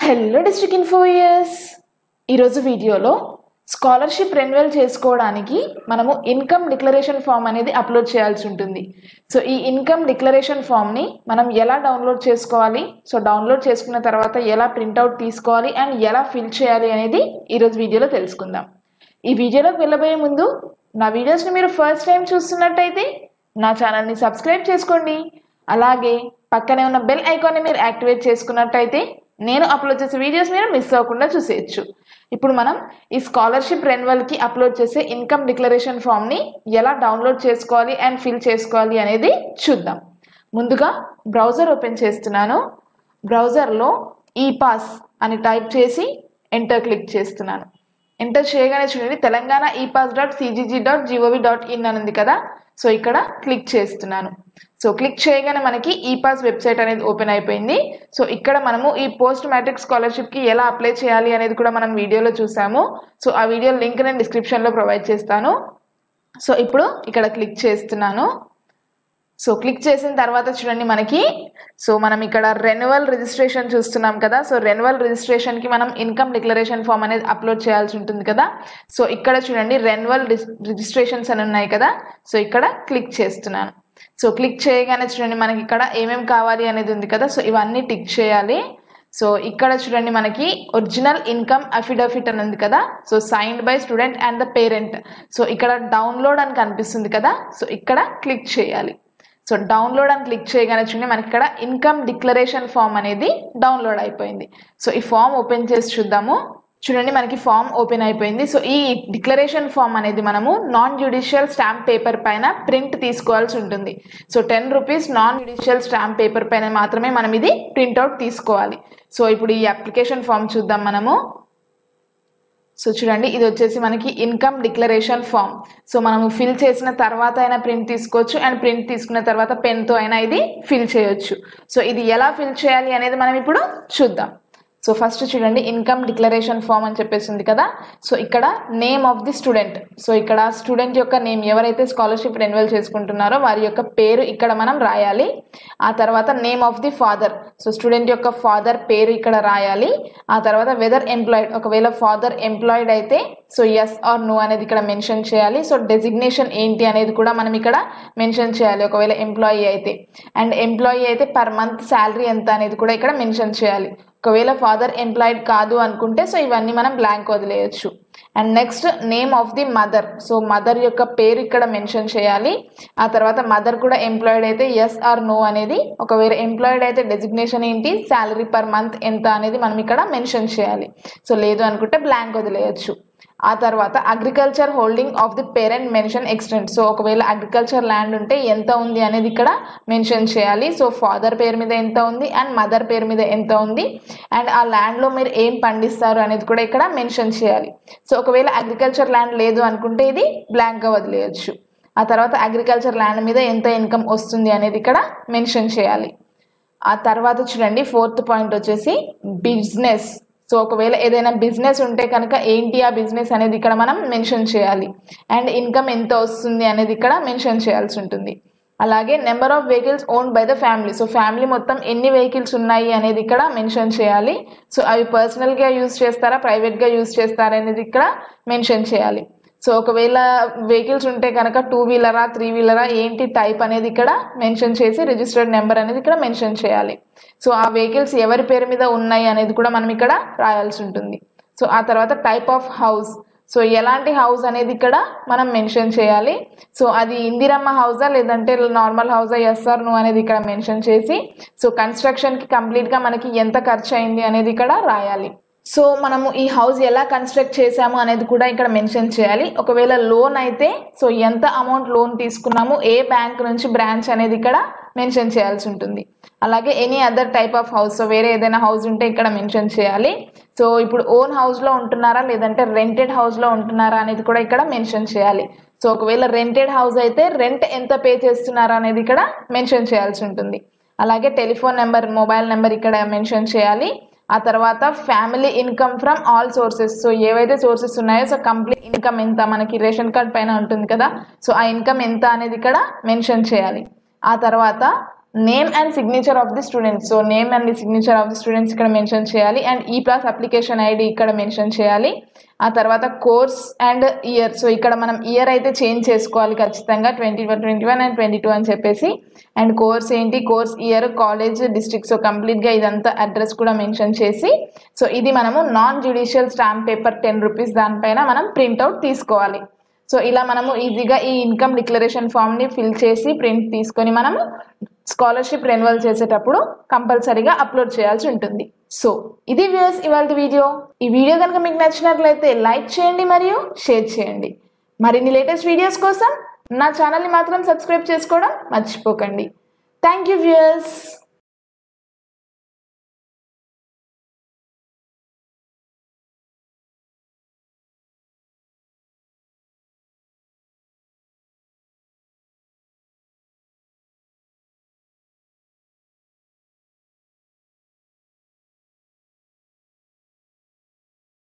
hello district ఇన్ఫోయర్స్ ఈరోజు వీడియోలో scholarship renewal చేసుకోవడానికి మనము ఇన్కమ్ డిక్లరేషన్ ఫామ్ అనేది అప్లోడ్ చేయాల్సి ఉంటుంది సో ఈ ఇన్కమ్ డిక్లరేషన్ ఫామ్ని మనం ఎలా డౌన్లోడ్ చేసుకోవాలి సో డౌన్లోడ్ చేసుకున్న తర్వాత ఎలా ప్రింట్అవుట్ తీసుకోవాలి అండ్ ఎలా ఫిల్ చేయాలి అనేది ఈరోజు వీడియోలో తెలుసుకుందాం ఈ వీడియోలోకి వెళ్ళబోయే ముందు నా వీడియోస్ని మీరు ఫస్ట్ టైం చూస్తున్నట్టయితే నా ఛానల్ని సబ్స్క్రైబ్ చేసుకోండి అలాగే పక్కనే ఉన్న బెల్ ఐకాన్ని మీరు యాక్టివేట్ చేసుకున్నట్టయితే నేను అప్లోడ్ చేసే వీడియోస్ మీరు మిస్ అవ్వకుండా చూసేయచ్చు ఇప్పుడు మనం ఈ స్కాలర్షిప్ రెన్యువల్కి అప్లోడ్ చేసే ఇన్కమ్ డిక్లరేషన్ ఫామ్ని ఎలా డౌన్లోడ్ చేసుకోవాలి అండ్ ఫిల్ చేసుకోవాలి అనేది చూద్దాం ముందుగా బ్రౌజర్ ఓపెన్ చేస్తున్నాను బ్రౌజర్లో ఈ పాస్ అని టైప్ చేసి ఎంటర్ క్లిక్ చేస్తున్నాను ఎంటర్ చేయగానే చూడండి తెలంగాణ ఈ pass dot CGG dot GOV dot in అని ఉంది కదా సో ఇక్కడ క్లిక్ చేస్తున్నాను సో క్లిక్ చేయగానే మనకి ఈ పాస్ వెబ్సైట్ అనేది ఓపెన్ అయిపోయింది సో ఇక్కడ మనము ఈ పోస్ట్ మ్యాట్రిక్ స్కాలర్షిప్కి ఎలా అప్లై చేయాలి అనేది కూడా మనం వీడియోలో చూసాము సో ఆ వీడియో లింక్ నేను డిస్క్రిప్షన్లో ప్రొవైడ్ చేస్తాను సో ఇప్పుడు ఇక్కడ క్లిక్ చేస్తున్నాను సో క్లిక్ చేసిన తర్వాత చూడండి మనకి సో మనం ఇక్కడ రెన్యువల్ రిజిస్ట్రేషన్ చూస్తున్నాం కదా సో రెన్యువల్ రిజిస్ట్రేషన్కి మనం ఇన్కమ్ డిక్లరేషన్ ఫామ్ అనేది అప్లోడ్ చేయాల్సి ఉంటుంది కదా సో ఇక్కడ చూడండి రెన్యువల్ రిజిస్ట్రేషన్స్ అని ఉన్నాయి కదా సో ఇక్కడ క్లిక్ చేస్తున్నాను సో క్లిక్ చేయగానే చూడండి మనకి ఇక్కడ ఏమేమి కావాలి అనేది ఉంది కదా సో ఇవన్నీ టిక్ చేయాలి సో ఇక్కడ చూడండి మనకి ఒరిజినల్ ఇన్కమ్ అఫిడవిట్ అని ఉంది కదా so signed by student and the parent so ఇక్కడ డౌన్లోడ్ అని కనిపిస్తుంది కదా సో ఇక్కడ క్లిక్ చేయాలి సో డౌన్లోడ్ అని క్లిక్ చేయగానే చూడండి మనకి ఇక్కడ ఇన్కమ్ డిక్లరేషన్ ఫామ్ అనేది డౌన్లోడ్ అయిపోయింది సో ఈ ఫామ్ ఓపెన్ చేసి చూద్దాము చూడండి మనకి ఫామ్ ఓపెన్ అయిపోయింది సో ఈ డిక్లరేషన్ ఫామ్ అనేది మనము నాన్ జ్యుడిషియల్ స్టాంప్ పేపర్ పైన ప్రింట్ తీసుకోవాల్సి ఉంటుంది so ten rupees non judicial stamp paper పైన మాత్రమే మనం ఇది ప్రింట్అవుట్ తీసుకోవాలి సో ఇప్పుడు ఈ అప్లికేషన్ ఫామ్ చూద్దాం మనము సో చూడండి ఇది వచ్చేసి మనకి ఇన్కమ్ డిక్లరేషన్ ఫామ్ సో మనము ఫిల్ చేసిన తర్వాత అయినా ప్రింట్ తీసుకోవచ్చు అండ్ ప్రింట్ తీసుకున్న తర్వాత పెన్తో అయినా ఇది ఫిల్ చేయొచ్చు సో ఇది ఎలా ఫిల్ చేయాలి అనేది మనం ఇప్పుడు చూద్దాం సో ఫస్ట్ చూడండి ఇన్కమ్ డిక్లరేషన్ ఫామ్ అని చెప్పేసి ఉంది కదా సో ఇక్కడ name of the student so ఇక్కడ స్టూడెంట్ యొక్క నేమ్ ఎవరైతే స్కాలర్షిప్ రెన్యువల్ చేసుకుంటున్నారో వారి యొక్క పేరు ఇక్కడ మనం రాయాలి ఆ తర్వాత name of the father so student యొక్క ఫాదర్ పేరు ఇక్కడ రాయాలి ఆ తర్వాత వెదర్ ఎంప్లాయిడ్ ఒకవేళ ఫాదర్ ఎంప్లాయిడ్ అయితే సో ఎస్ ఆర్ నో అనేది ఇక్కడ మెన్షన్ చేయాలి సో డెసిగ్నేషన్ ఏంటి అనేది కూడా మనం ఇక్కడ మెన్షన్ చేయాలి ఒకవేళ ఎంప్లాయీ అయితే అండ్ ఎంప్లాయీ అయితే పర్ మంత్ శాలరీ ఎంత అనేది కూడా ఇక్కడ మెన్షన్ చేయాలి ఒకవేళ ఫాదర్ ఎంప్లాయిడ్ కాదు అనుకుంటే సో ఇవన్నీ మనం బ్లాంక్ వదిలేయచ్చు and next name of the mother so mother యొక్క పేరు ఇక్కడ మెన్షన్ చేయాలి ఆ తర్వాత మదర్ కూడా ఎంప్లాయిడ్ అయితే ఎస్ ఆర్ నో అనేది ఒకవేళ ఎంప్లాయిడ్ అయితే డెసిగ్నేషన్ ఏంటి శాలరీ పర్ మంత్ ఎంత అనేది మనం ఇక్కడ మెన్షన్ చేయాలి సో లేదు అనుకుంటే బ్లాంక్ వదిలేయచ్చు ఆ తర్వాత agriculture holding of the parent mention extent so ఒకవేళ అగ్రికల్చర్ ల్యాండ్ ఉంటే ఎంత ఉంది అనేది ఇక్కడ మెన్షన్ చేయాలి సో ఫాదర్ పేరు మీద ఎంత ఉంది అండ్ మదర్ పేరు మీద ఎంత ఉంది అండ్ ఆ ల్యాండ్లో మీరు ఏం పండిస్తారు అనేది కూడా ఇక్కడ మెన్షన్ చేయాలి సో ఒకవేళ అగ్రికల్చర్ ల్యాండ్ లేదు అనుకుంటే ఇది బ్లాంక్గా వదిలేయచ్చు ఆ తర్వాత అగ్రికల్చర్ ల్యాండ్ మీద ఎంత ఇన్కమ్ వస్తుంది అనేది ఇక్కడ మెన్షన్ చేయాలి ఆ తర్వాత చూడండి ఫోర్త్ పాయింట్ వచ్చేసి బిజినెస్ సో ఒకవేళ ఏదైనా బిజినెస్ ఉంటే కనుక ఏంటి ఆ బిజినెస్ అనేది ఇక్కడ మనం మెన్షన్ చేయాలి అండ్ ఇన్కమ్ ఎంత వస్తుంది అనేది ఇక్కడ మెన్షన్ చేయాల్సి ఉంటుంది అలాగే number of vehicles owned by the family so family మొత్తం ఎన్ని వెహికల్స్ ఉన్నాయి అనేది ఇక్కడ మెన్షన్ చేయాలి సో అవి పర్సనల్గా యూజ్ చేస్తారా ప్రైవేట్గా యూజ్ చేస్తారా అనేది ఇక్కడ మెన్షన్ చేయాలి సో ఒకవేళ వెహికల్స్ ఉంటే కనుక టూ వీలరా త్రీ వీలరా ఏంటి టైప్ అనేది ఇక్కడ మెన్షన్ చేసి రిజిస్టర్డ్ నెంబర్ అనేది ఇక్కడ మెన్షన్ చేయాలి సో ఆ వెహికల్స్ ఎవరి పేరు మీద ఉన్నాయి అనేది కూడా మనం ఇక్కడ రాయాల్సి ఉంటుంది సో ఆ తర్వాత టైప్ ఆఫ్ హౌస్ సో ఎలాంటి హౌస్ అనేది ఇక్కడ మనం మెన్షన్ చేయాలి సో అది ఇందిరమ్మ హౌసా లేదంటే నార్మల్ హౌసా ఎస్ఆర్ ను అనేది ఇక్కడ మెన్షన్ చేసి సో కన్స్ట్రక్షన్కి కంప్లీట్గా మనకి ఎంత ఖర్చు అయింది అనేది ఇక్కడ రాయాలి సో మనము ఈ హౌస్ ఎలా కన్స్ట్రక్ట్ చేసాము అనేది కూడా ఇక్కడ మెన్షన్ చేయాలి ఒకవేళ లోన్ అయితే సో ఎంత అమౌంట్ లోన్ తీసుకున్నాము ఏ బ్యాంక్ నుంచి బ్రాంచ్ అనేది ఇక్కడ మెన్షన్ చేయాల్సి ఉంటుంది అలాగే any other type of house so వేరే ఏదైనా హౌస్ ఉంటే ఇక్కడ మెన్షన్ చేయాలి సో ఇప్పుడు ఓన్ హౌస్లో ఉంటున్నారా లేదంటే రెంటెడ్ హౌస్లో ఉంటున్నారా అనేది కూడా ఇక్కడ మెన్షన్ చేయాలి సో ఒకవేళ రెంటెడ్ హౌస్ అయితే రెంట్ ఎంత పే చేస్తున్నారా అనేది ఇక్కడ మెన్షన్ చేయాల్సి ఉంటుంది అలాగే టెలిఫోన్ నెంబర్ మొబైల్ నెంబర్ ఇక్కడ మెన్షన్ చేయాలి ఆ తర్వాత family income from all sources so ఏవైతే సోర్సెస్ ఉన్నాయో సో కంప్లీట్ ఇన్కమ్ ఎంత మనకి రేషన్ కార్డ్ పైన ఉంటుంది కదా సో ఆ ఇన్కమ్ ఎంత అనేది ఇక్కడ మెన్షన్ చేయాలి ఆ తర్వాత name and signature of the students so name and the signature of the students ఇక్కడ మెన్షన్ చేయాలి అండ్ ఈ ప్లస్ అప్లికేషన్ ఐడి ఇక్కడ మెన్షన్ చేయాలి ఆ తర్వాత కోర్స్ అండ్ ఇయర్ సో ఇక్కడ మనం ఇయర్ అయితే చేంజ్ చేసుకోవాలి ఖచ్చితంగా twenty one twenty one and twenty two అని చెప్పేసి అండ్ కోర్స్ ఏంటి course year college district so కంప్లీట్గా ఇదంతా అడ్రస్ కూడా మెన్షన్ చేసి సో ఇది మనము non judicial stamp paper ten rupees దానిపైన మనం ప్రింట్అవుట్ తీసుకోవాలి సో ఇలా మనము ఈజీగా ఈ ఇన్కమ్ డిక్లరేషన్ ఫామ్ని ఫిల్ చేసి ప్రింట్ తీసుకొని మనము స్కాలర్షిప్ రెన్యువల్ చేసేటప్పుడు కంపల్సరీగా అప్లోడ్ చేయాల్సి ఉంటుంది సో ఇది వ్యూస్ ఇవాళ వీడియో ఈ వీడియో కనుక మీకు నచ్చినట్లయితే లైక్ చేయండి మరియు షేర్ చేయండి మరిన్ని లేటెస్ట్ వీడియోస్ కోసం నా ఛానల్ని మాత్రం సబ్స్క్రైబ్ చేసుకోవడం మర్చిపోకండి థ్యాంక్ యూ వ్యూయర్స్